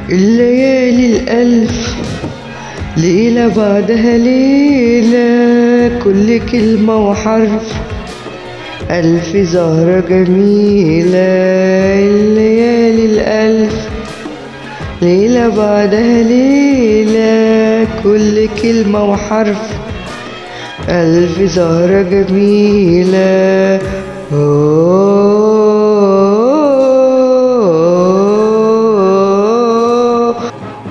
الليالي الألف ليلة بعدها ليلة كل كلمة وحرف ألف زهرة جميلة الليالي الألف ليلة بعدها ليلة كل كلمة وحرف ألف زهرة جميلة أوه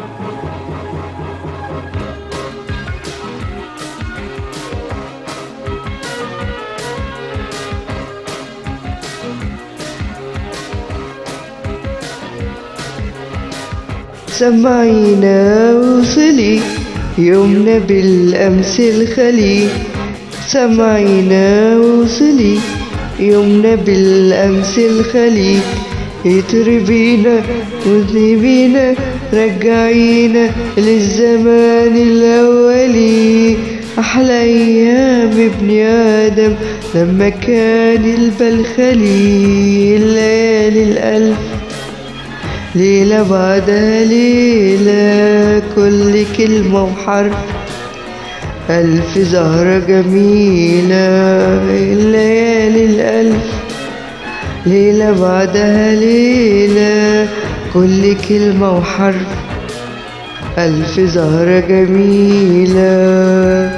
سمعينا وصلي يومنا بالأمس الخلي سمعينا وصلي يومنا بالأمس الخلي اتربينا وذنبينا رجعينا للزمان الأولي أحلى أيام ابن آدم لما كان البلخلي الليالي الألف ليلة بعدها ليلة كل كلمة وحرف ألف زهرة جميلة الليالي الألف ليلة بعدها ليلة كل كلمة وحرف ألف زهرة جميلة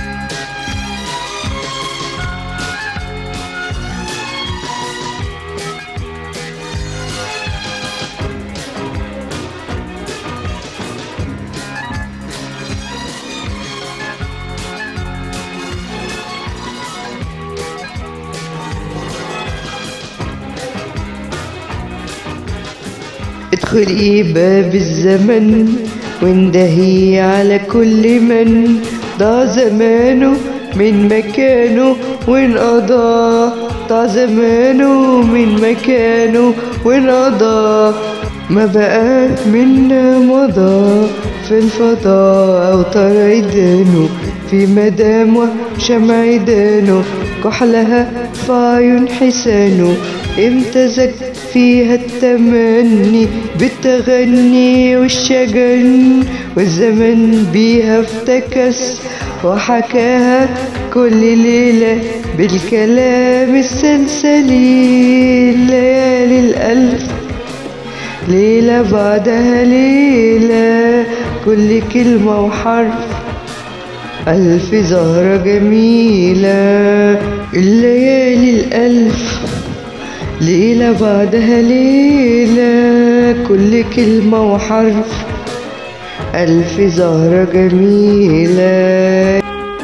ادخلي باب الزمن واندهي على كل من ضاع زمانه من مكانه وانقضى ضاع زمانه من مكانه وانقضى ما بقى منا مضى في الفضاء أو طار عيدانه في مدام شمع عيدانه كحلها في عيون حسانه امتزج فيها التمني بالتغني والشجن والزمن بيها افتكس وحكاها كل ليلة بالكلام السلسلي الليالي الألف ليلة بعدها ليلة كل كلمة وحرف ألف زهرة جميلة الليالي الألف ليلة بعدها ليلة كل كلمة وحرف ألف زهرة جميلة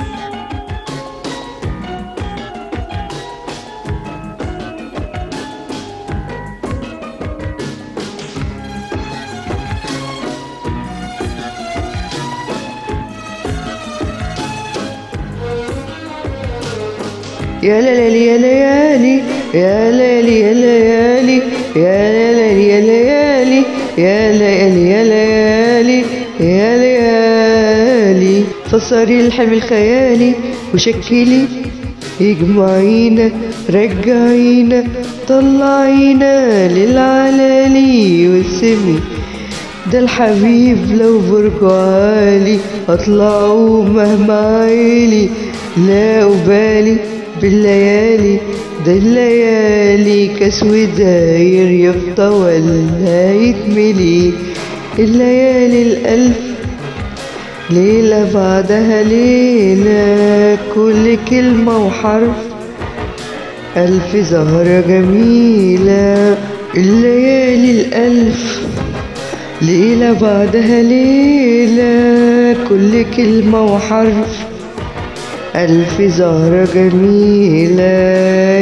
يا ليالي يا ليالي يا ليالي يا ليالي يا ليالي يا ليالي يا ليالي يا ليالي يا ليالي فسري الحلم الخيالي وشكلي اجمعينا رجعينا طلعينا للعلالي والسمي ده الحبيب لو برجه عالي اطلعه مهما عالي لا أبالي بالليالي ده الليالي كسو داير يفضى ولا يتملي الليالي الألف ليلة بعدها ليلة كل كلمة وحرف ألف زهرة جميلة الليالي الألف ليلة بعدها ليلة كل كلمة وحرف ألف زهرة جميلة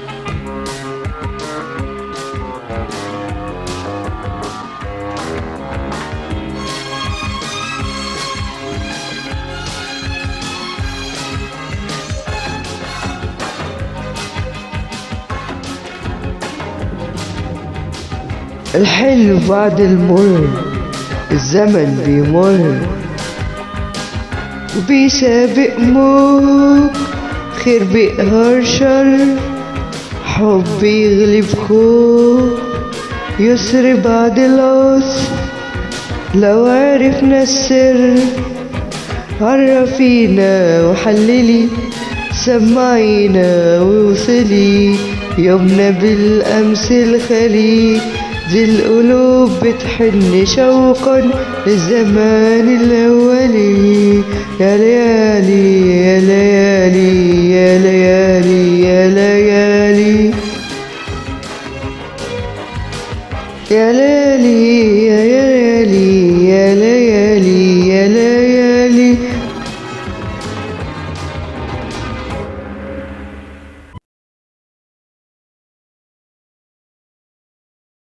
الحلو بعد المر الزمن بيمر وبيسابق موج خير بيقهر شر حب يغلب خوف يسر بعد العسر لو عرفنا السر عرفينا وحللي سمعينا ووصلي يومنا بالأمس الخلي دي القلوب بتحن شوقا للزمان الأولي يا ليالي